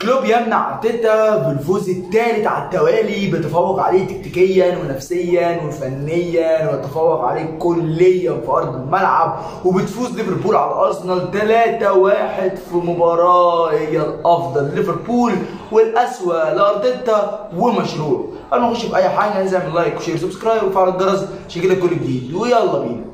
كلوب يمنع ارتيتا بالفوز الثالث على التوالي بيتفوق عليه تكتيكيا ونفسيا وفنيا ويتفوق عليه كليا في ارض الملعب وبتفوز ليفربول على ارسنال 3-1 في مباراه هي الافضل ليفربول والاسوأ لارتيتا ومشروع قبل ما نخش في اي حاجه لازم نعمل لايك وشير وسبسكرايب وفعل الجرس عشان كده كل جديد ويلا بينا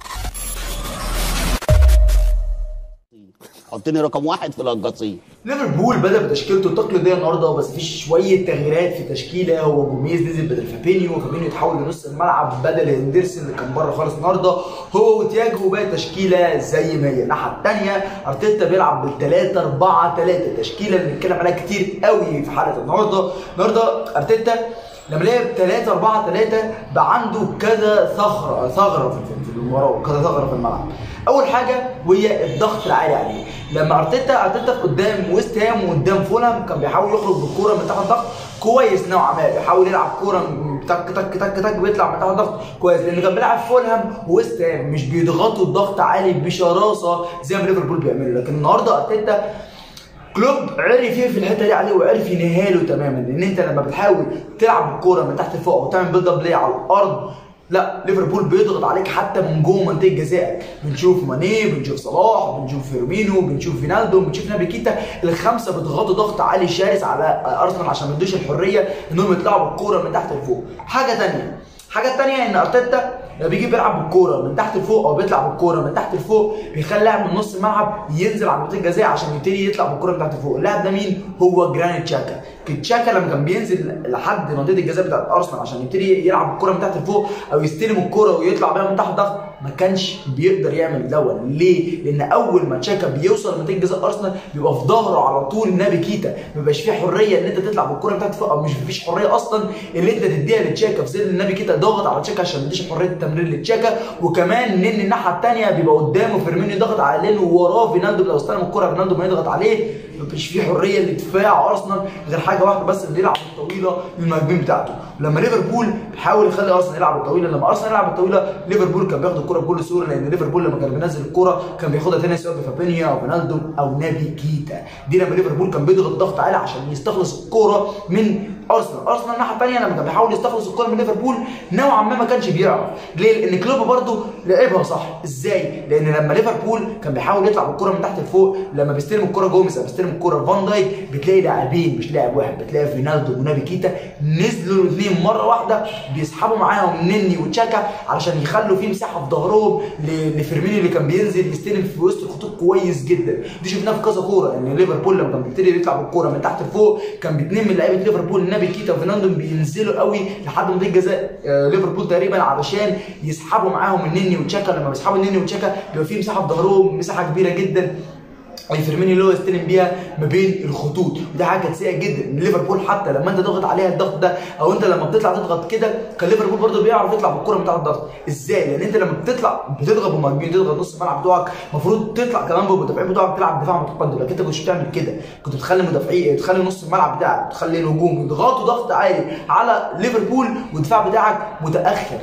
حطني رقم واحد في القصيم ليفربول بدا بتشكيلته التقليديه النهارده بس في شويه تغييرات في التشكيله هو جوميز نزل بدل فابينيو وفابينيو اتحول لنص الملعب بدل هندرسون اللي كان بره خالص النهارده هو وتياجو وباقي التشكيله زي ما هي الناحيه الثانيه ارتيتا بيلعب بال 3 4 3 تشكيله اللي بنتكلم عليها كتير قوي في حلقه النهارده النهارده ارتيتا لما لعب 3 4 3 بقى عنده كذا ثغره ثغره في في المباراه كذا ثغره في الملعب اول حاجه وهي الضغط العالي عليه لما ارتيتا ارتيتا قدام ويست هام وقدام فولهام كان بيحاول يخرج بالكوره من تحت الضغط كويس نوعا ما بيحاول يلعب كوره م- تك تك تك تك بيطلع من تحت الضغط كويس لان كان بيلعب فولهام وويست هام مش بيضغطوا الضغط عالي بشراسه زي ما ليفربول بيعملوا لكن النهارده ارتيتا كلوب عرف يقفل الحته دي عليه وعرف ينهيها له تماما لان انت لما بتحاول تلعب الكوره من تحت لفوق وتعمل بيلد اب على الارض لا ليفربول بيضغط عليك حتى من جوه منطقه جزائك بنشوف ماني بنشوف صلاح بنشوف فيرمينو بنشوف فينالدو بنشوف نابي كيتا الخمسه بيضغطوا ضغط عالي شرس على ارسنال عشان ما يدوش الحريه انهم يطلعوا بالكوره من تحت لفوق حاجه ثانيه حاجه ثانيه ان ارتيتا لما بيجي بيلعب بالكوره من تحت لفوق او بيطلع بالكوره من تحت لفوق بيخلي لاعب من نص الملعب ينزل على منطقه الجزاء عشان يبتدي يطلع بالكوره من تحت لفوق اللاعب ده مين هو جرانيت تشاكا تشاكا لما كان بينزل لحد منطقه الجزاء بتاعت ارسنال عشان يبتدي يلعب الكوره من تحت لفوق او يستلم الكوره ويطلع بيها من تحت ضغط ما كانش بيقدر يعمل دوت ليه؟ لان اول ما تشاكا بيوصل لمنطقه جزاء ارسنال بيبقى في ظهره على طول نابي كيتا ما بيبقاش فيه حريه ان انت تطلع بالكوره من تحت فوق او مش فيش حريه اصلا ان انت تديها لتشاكا في ظل نابي كيتا ضاغط على تشاكا عشان ما يديش حريه التمرير لتشاكا وكمان ان الناحيه الثانيه بيبقى قدامه فيرمينيو ضاغط على لين ووراه فينالدو لو استلم الكوره فينالدو ما يضغط عليه مفيش فيه حريه لدفاع ارسنال غير حاجه واحده بس اللي يلعب الطويله للمهاجمين بتاعته لما ليفربول بيحاول يخلي ارسنال يلعب الطويله لما ارسنال يلعب الطويله ليفربول كان بياخد الكوره بكل سهوله لان ليفربول لما كان بينزل الكوره كان بياخدها تاني سواء بفابينيا او فينالدو او نابي كيتا دي لما ليفربول كان بيضغط ضغط عالي عشان يستخلص الكوره من ارسنال ارسنال الناحيه الثانيه لما كان بيحاول يستخلص الكوره من ليفربول نوعا ما ما كانش بيعرف ليه لان كلوب برده لعبها صح ازاي لان لما ليفربول كان بيحاول يطلع بالكوره من تحت لفوق لما بيستلم الكوره جوميز او بيستلم الكوره فان دايك بتلاقي لاعبين مش لاعب واحد بتلاقي فينالدو ونابي كيتا نزلوا الاثنين مره واحده بيسحبوا معاهم نني وتشاكا علشان يخلوا في مساحه في ظهرهم ل- لفيرمينيو اللي كان بينزل يستلم في وسط الخطوط كويس جدا دي شفناها في كذا كوره ان ليفربول لما كان بيبتدي يطلع بالكوره من تحت لفوق كان باتنين من لعيبه ليفربول نابي كيتا وفينالدو بينزلوا قوي لحد منطقه جزاء آه، ليفربول تقريبا علشان يسحبوا معاهم النني وتشاكا لما بيسحبوا النني وتشاكا بيبقى في مساحه في ظهرهم مساحه كبيره جدا فيرمينيو اللي هو يستلم بيها ما بين الخطوط ودي حاجه كانت سيئه جدا ان ليفربول حتى لما انت ضغط عليها الضغط ده او انت لما بتطلع تضغط كده كان ليفربول برضه بيعرف يطلع بالكره بتاع الضغط ازاي لان انت لما بتطلع بتضغط بمهاجمين تضغط نص الملعب بتوعك المفروض تطلع كمان بالمدافعين بتوعك تلعب دفاع متقدم لكن انت كنتش بتعمل كده كنت بتخلي المدافعين تخلي نص الملعب بتاعك تخلي الهجوم يضغطوا ضغط عالي على ليفربول والدفاع بتاعك متاخر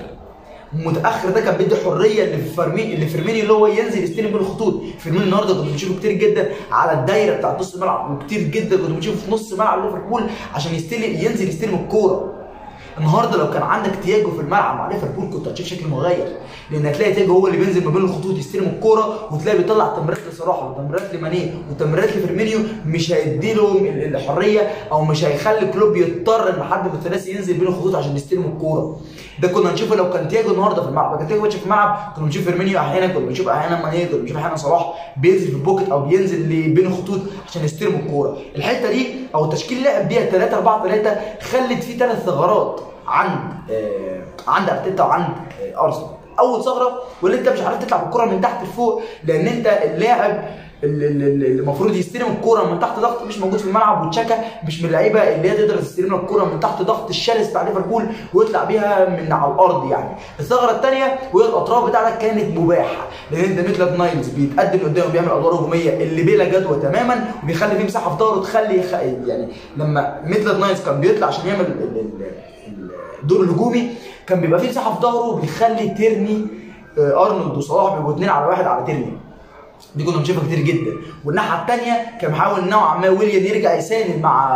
متاخر ده كان بيدي حريه لفيرمينيو اللي فيرمينيو اللي هو ينزل يستلم بين الخطوط فيرمينيو النهارده كنت بنشوفه كتير جدا على الدايره بتاعت نص الملعب وكتير جدا كنت بنشوفه في نص ملعب ليفربول عشان يستلم ينزل يستلم الكوره النهارده لو كان عندك تياجو في الملعب مع ليفربول كنت هتشوف شكل مغاير لان هتلاقي تياجو هو اللي بينزل ما بين الخطوط يستلم الكوره وتلاقي بيطلع تمريرات لصلاح وتمريرات لماني وتمريرات لفيرمينيو مش هيدي لهم ال- الحريه او مش هيخلي كلوب يضطر ان حد من الثلاثي ينزل بين الخطوط عشان يستلموا الكوره ده كنا نشوفه لو كان تياجو النهارده في الملعب لو كان تياجو ماشي في الملعب كنا بنشوف فيرمينيو احيانا كنا بنشوف احيانا ماني كنا بنشوف احيانا صلاح بينزل في البوكت او بينزل ل- بين الخطوط عشان يستلموا الكوره الحته دي او التشكيل اللي لعب بيها 3 4 3 خلت فيه ثلاث ثغرات عند آه عند ارتيتا وعند آه ارسنال اول ثغره واللي انت مش عارف تطلع بالكره من تحت لفوق لان انت اللاعب اللي اللي المفروض يستلم الكوره من تحت ضغط مش موجود في الملعب وتشاكا مش من اللعيبه اللي هي تقدر تستلم لك الكوره من تحت ضغط الشرس بتاع ليفربول ويطلع بيها من على الارض يعني الثغره الثانيه وهي الاطراف بتاعتك كانت مباحه لان انت ميتلاند نايلز بيتقدم قدامه بيعمل ادوار هجوميه اللي بلا جدوى تماما وبيخلي فيه مساحه في ظهره تخلي يخ... يعني لما ميتلاند نايلز كان بيطلع عشان يعمل ال- ال- ال- الدور الهجومي كان بيبقى فيه مساحه في ظهره بيخلي تيرني آه، ارنولد وصلاح بيبقوا اتنين على واحد على تيرني دي كنا بنشوفها كتير جدا والناحيه الثانيه كان بيحاول نوعا ما ويليام يرجع يساند مع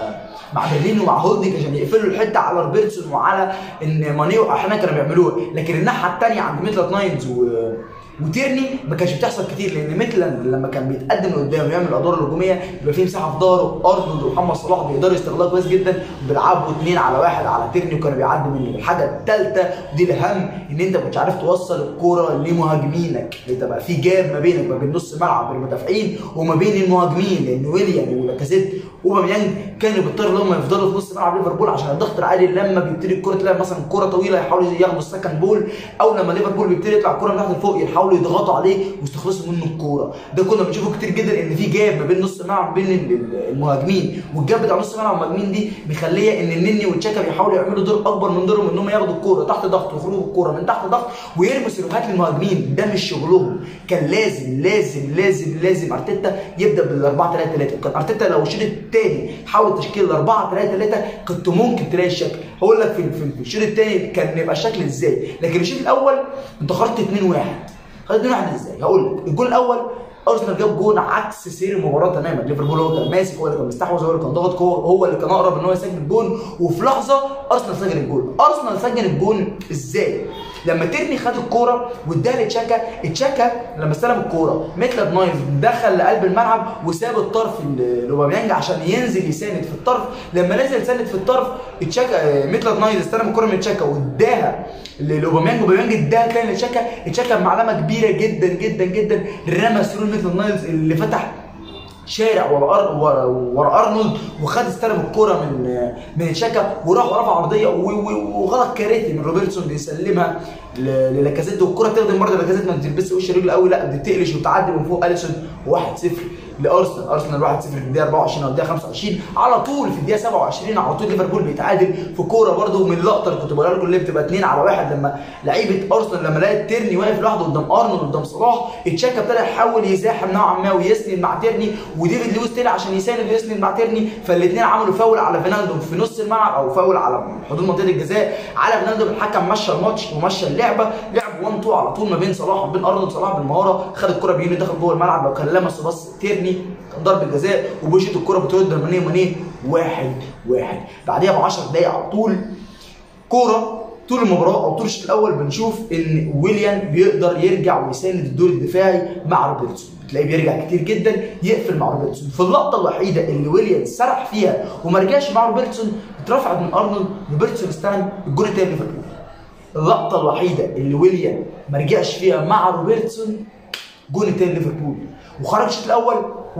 مع برلين ومع هولدنج عشان يقفلوا الحته على روبرتسون وعلى ان ماني واحيانا كانوا بيعملوها لكن الناحيه الثانيه عند ميتلاند ناينز و وتيرني ما كانش بتحصل كتير لان ميتلاند لما كان بيتقدم لقدام ويعمل الادوار الهجوميه بيبقى فيه مساحه في ظهره ارنولد ومحمد صلاح بيقدروا يستغلوها كويس جدا وبيلعبوا اثنين على واحد على تيرني وكانوا بيعدوا منه الحاجه الثالثه ودي الاهم ان انت ما كنتش عارف توصل الكوره لمهاجمينك انت بقى في جاب ما بينك ما بين نص ملعب المدافعين وما بين المهاجمين لان ويليام ولاكازيت وباميانج كانوا بيضطروا ان هم يفضلوا في نص ملعب ليفربول عشان الضغط العالي لما بيبتدي الكوره تلاقي مثلا كوره طويله يحاولوا ياخدوا السكند بول او لما ليفربول بيبتدي يطلع الكوره من تحت لفوق يحاولوا يضغطوا عليه ويستخلصوا منه الكوره ده كنا بنشوفه كتير جدا ان في جاب ما بين نص الملعب بين المهاجمين والجاب بتاع نص الملعب المهاجمين دي مخليه ان النني والتشاكا بيحاولوا يعملوا دور اكبر من دورهم ان هم ياخدوا الكوره تحت ضغط ويخرجوا الكوره من تحت ضغط ويرموا سيروهات للمهاجمين ده مش شغلهم كان لازم لازم لازم لازم ارتيتا يبدا بال 4 3 3 كان ارتيتا لو الشوط الثاني حاول تشكيل 4 3 3 كنت ممكن تلاقي الشكل هقول لك في في الشوط الثاني كان يبقى الشكل ازاي لكن الشوط الاول انت خرجت 2 1 خرجت 2 1 ازاي هقول لك الجول الاول ارسنال جاب جون عكس سير المباراه تماما ليفربول هو كان ماسك هو اللي كان مستحوذ هو اللي كان ضاغط هو هو اللي كان اقرب ان هو يسجل الجون وفي لحظه ارسنال سجل الجون ارسنال سجل الجون ازاي لما تيرني خد الكوره واداها لتشاكا تشاكا لما استلم الكوره ميتلاب نايف دخل لقلب الملعب وساب الطرف لاوباميانج عشان ينزل يساند في الطرف لما نزل يساند في الطرف تشاكا ميتلاب نايف استلم الكوره من تشاكا واداها لاوباميانج اوباميانج اداها تاني لتشاكا تشاكا بمعلمه كبيره جدا جدا جدا رمى سرور ميتلاب نايف اللي فتح شارع ورا أر... ورا, ورا ارنولد وخد استلم الكرة من من شاكا وراح ورفع عرضيه وغلط كارثي من روبرتسون بيسلمها للاكازيت والكرة تخدم برضه لاكازيت ما بتلبسش وش رجل قوي لا بتقلش وتعدي من فوق اليسون 1-0 لارسنال ارسنال 1-0 في الدقيقه 24 او الدقيقه 25 على طول في الدقيقه 27 على طول ليفربول بيتعادل في كوره برده من اللقطه اللي كنت بقولها لكم اللي بتبقى 2 على 1 لما لعيبه ارسنال لما لقيت تيرني واقف لوحده قدام ارنولد قدام صلاح تشاكا ابتدى يحاول يزاحم نوعا ما ويسند مع تيرني وديفيد لويس طلع عشان يساند ويسند مع تيرني فالاثنين عملوا فاول على فينالدو في نص الملعب او فاول على حدود منطقه الجزاء على فينالدو الحكم مشى الماتش ومشى اللعبه لعب 1 2 على طول ما بين صلاح وما بين ارنولد صلاح بالمهاره خد الكره بيمين دخل جوه الملعب لو كان لمس بس تيرني كان ضرب الجزاء وبوشت الكره بترد ماني ماني واحد واحد بعديها ب 10 دقايق على طول كوره طول المباراه او طول الشوط الاول بنشوف ان ويليام بيقدر يرجع ويساند الدور الدفاعي مع روبرتسون بتلاقيه بيرجع كتير جدا يقفل مع روبرتسون في اللقطه الوحيده اللي ويليام سرح فيها وما رجعش مع روبرتسون اترفعت من ارنولد روبرتسون استلم الجون الثاني ليفربول اللقطه الوحيده اللي ويليام ما رجعش فيها مع روبرتسون جون الثاني ليفربول وخرج الشوط الاول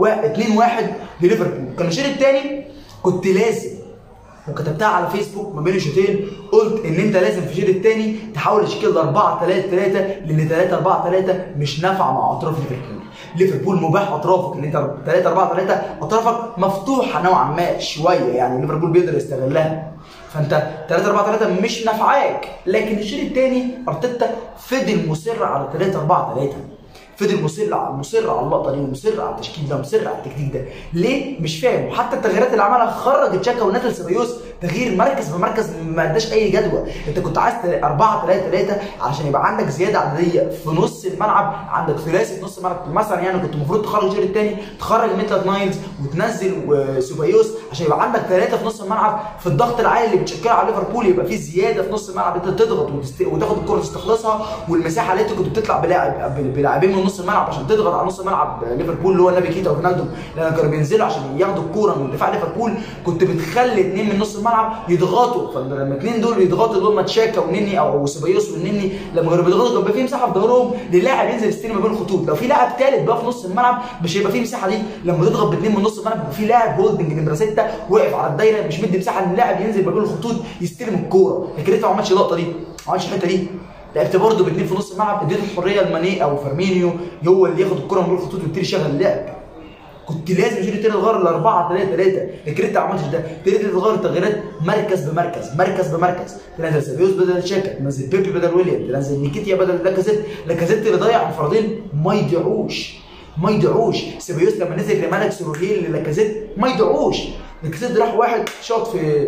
2 1 لليفربول كان الشوط الثاني كنت لازم وكتبتها على فيسبوك ما بين الشوطين قلت ان انت لازم في الشوط الثاني تحاول تشكيل 4 3 3 لان 3 4 3 مش نافعه مع اطراف ليفربول ليفربول مباح اطرافك ان انت 3 4 3 اطرافك مفتوحه نوعا ما شويه يعني ليفربول بيقدر يستغلها فانت 3 4 3 مش نافعاك لكن الشوط الثاني ارتيتا فضل مصر على 3 4 3 فضل مصر على مصر على اللقطه دي ومصر على التشكيل ده ومصر على التكتيك ده ليه مش فاهم وحتى التغييرات اللي عملها خرج تشاكا ونزل سيبايوس تغيير مركز بمركز ما اداش اي جدوى انت كنت عايز 4 3 3 عشان يبقى عندك زياده عدديه في نص الملعب عندك ثلاثي في نص الملعب مثلا يعني كنت المفروض تخرج الشوط الثاني تخرج ميتلات نايلز وتنزل سيبايوس عشان يبقى عندك ثلاثه في نص الملعب في الضغط العالي اللي بتشكله على ليفربول يبقى في زياده في نص الملعب انت تضغط وتست... وتاخد الكره تستخلصها والمساحه اللي انت كنت بتطلع بلاعب بلاعبين من نص الملعب عشان تضغط على نص ملعب ليفربول اللي هو نبي كيتا ورونالدو لما كانوا بينزلوا عشان ياخدوا الكوره من دفاع ليفربول كنت بتخلي اثنين من نص الملعب يضغطوا فلما اثنين دول يضغطوا دول ماتشاكا ونني او سيبايوس والنني لما كانوا بيضغطوا كان بيبقى في مساحه في ظهرهم للاعب ينزل يستلم ما بين الخطوط لو في لاعب ثالث بقى في نص الملعب مش هيبقى في مساحه دي لما تضغط باثنين من نص الملعب يبقى في لاعب هولدنج نمره سته واقف على الدايره مش مدي مساحه ان اللاعب ينزل ما بين الخطوط يستلم الكوره لكن انت ما عملتش اللقطه دي ما عملتش الحته دي لعبت برضه باثنين في نص الملعب اديت الحريه لماني او فيرمينيو هو اللي ياخد الكره من بين الخطوط ويبتدي يشغل اللعب كنت لازم يجي تاني تغير ل 4 3 3 لكن انت ما عملتش ده ابتديت تغير تغييرات مركز بمركز مركز بمركز تنزل سيبيوس بدل شاكا تنزل بيبي بدل ويليام تنزل نيكيتيا بدل لاكازيت لاكازيت اللي ضيع انفرادين ما يضيعوش ما يضيعوش سيبيوس لما نزل لملك سروهيل للاكازيت ما يضيعوش لاكازيت راح واحد شاط في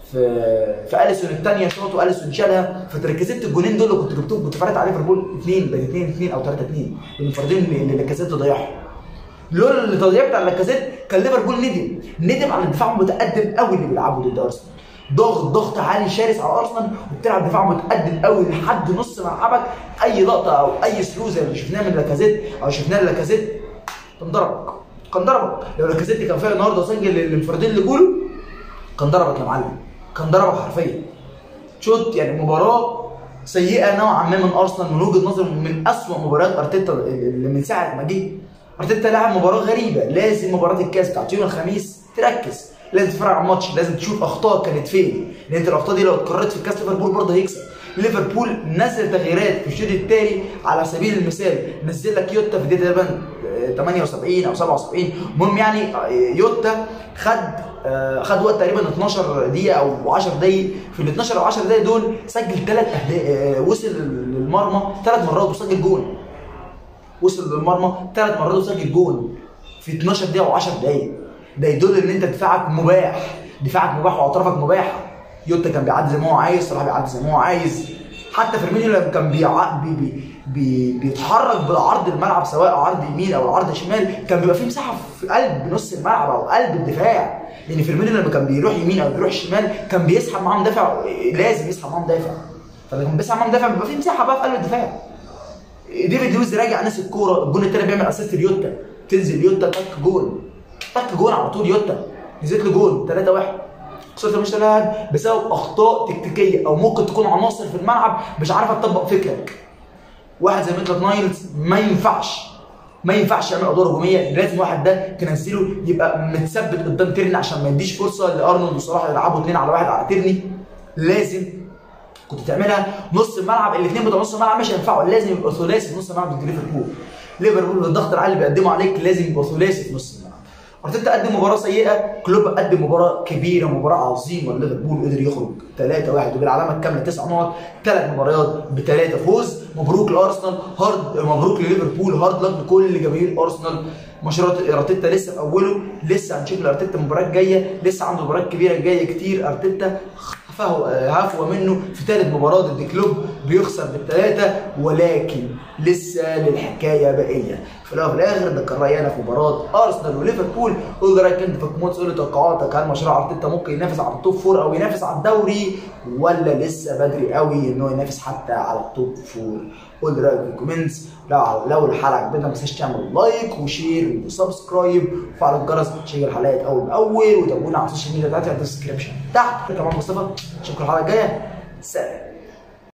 في في اليسون الثانيه شاط واليسون شالها فتركزت الجونين دول اللي كنت جبتهم كنت فرقت على ليفربول اثنين بقت 2 2 او 3 2 الانفرادين اللي اللي لاكازيت ضيعهم لولا التضييع بتاع لاكازيت كان ليفربول ندم ندم على الدفاع المتقدم قوي اللي بيلعبه ضد ارسنال ضغط ضغط عالي شرس على ارسنال وبتلعب دفاع متقدم قوي لحد نص ملعبك اي لقطه او اي سلو زي اللي شفناه من لاكازيت او شفناه لاكازيت كان ضربك كان ضربك لو لاكازيت كان فيها النهارده وسجل الانفرادين اللي جوله كان ضربك يا معلم كان ضربك حرفيا شوت يعني مباراه سيئه نوعا ما من ارسنال من وجهه نظري من اسوء مباريات ارتيتا اللي من ساعه ما جه ارتيتا لعب مباراه غريبه لازم مباراه الكاس بتاعت يوم الخميس تركز لازم تتفرج على الماتش لازم تشوف اخطاء كانت فين لان انت الاخطاء دي لو اتكررت في الكاس ليفربول برضه هيكسب ليفربول نزل تغييرات في الشوط الثاني على سبيل المثال نزل لك يوتا في الدقيقه تقريبا 78 او 77 المهم يعني يوتا خد خد وقت تقريبا 12 دقيقه او 10 دقايق في ال 12 او 10 دقايق دول سجل ثلاث اهداف وصل للمرمى ثلاث مرات وسجل جول وصل للمرمى ثلاث مرات وسجل جول في 12 دقيقه و10 دقايق ده يدل ان انت دفاعك مباح دفاعك مباح واطرافك مباحه يوتا كان بيعدي زي ما هو عايز صلاح بيعدي زي ما هو عايز حتى فيرمينيو لما كان بيع... بي... بي... بي... بيتحرك بالعرض الملعب سواء عرض يمين او عرض شمال كان بيبقى فيه مساحه في قلب نص الملعب او قلب الدفاع لان فيرمينيو لما كان بيروح يمين او بيروح شمال كان بيسحب معاه مدافع لازم يسحب معاه مدافع فلما كان بيسحب معاه مدافع بيبقى فيه مساحه بقى في قلب الدفاع ديفيد لويز راجع ناس الكوره الجون الثاني بيعمل اسيست ليوتا تنزل يوتا تك جول تك جول على طول يوتا نزلت له جول 3 1 خسرت الماتش ده بسبب اخطاء تكتيكيه او ممكن تكون عناصر في الملعب مش عارفه تطبق فكرك واحد زي ميتلت نايلز ما ينفعش ما ينفعش يعمل ادوار هجوميه لازم واحد ده تنزله يبقى متثبت قدام تيرني عشان ما يديش فرصه لارنولد وصلاح يلعبوا اثنين على واحد على تيرني لازم كنت تعملها نص الملعب الاثنين بتوع نص الملعب مش هينفعوا لازم يبقى ثلاثي في نص الملعب ضد ليفربول ليفربول بالضغط العالي اللي بيقدمه عليك لازم يبقى ثلاثي في نص الملعب ارتيتا قدم مباراه سيئه كلوب قدم مباراه كبيره مباراه عظيمه ليفربول قدر يخرج 3 1 وبالعلامه الكامله 9 نقط ثلاث مباريات بثلاثه فوز مبروك لارسنال هارد مبروك لليفربول هارد لك لكل جماهير ارسنال مشروع ارتيتا لسه في اوله لسه هنشوف لارتيتا مباريات جايه لسه عنده مباريات كبيره جايه كتير ارتيتا فهو هفوه منه في ثالث مباراه ضد كلوب بيخسر بالثلاثه ولكن لسه للحكايه باقيه في الاول وفي الاخر ده كان رايي انا في مباراه ارسنال وليفربول قول لي رايك انت في الكومنتس قول لي توقعاتك هل مشروع ارتيتا ممكن ينافس على التوب فور او ينافس على الدوري ولا لسه بدري قوي ان هو ينافس حتى على التوب فور قول لي رايك في الكومنتس لو لو الحلقه عجبتك ما تنساش تعمل لايك وشير وسبسكرايب وفعل الجرس عشان الحلقات اول باول وتابعونا على السوشيال ميديا بتاعتي على الديسكربشن تحت كمان مصطفى اشوفكم الحلقه الجايه سلام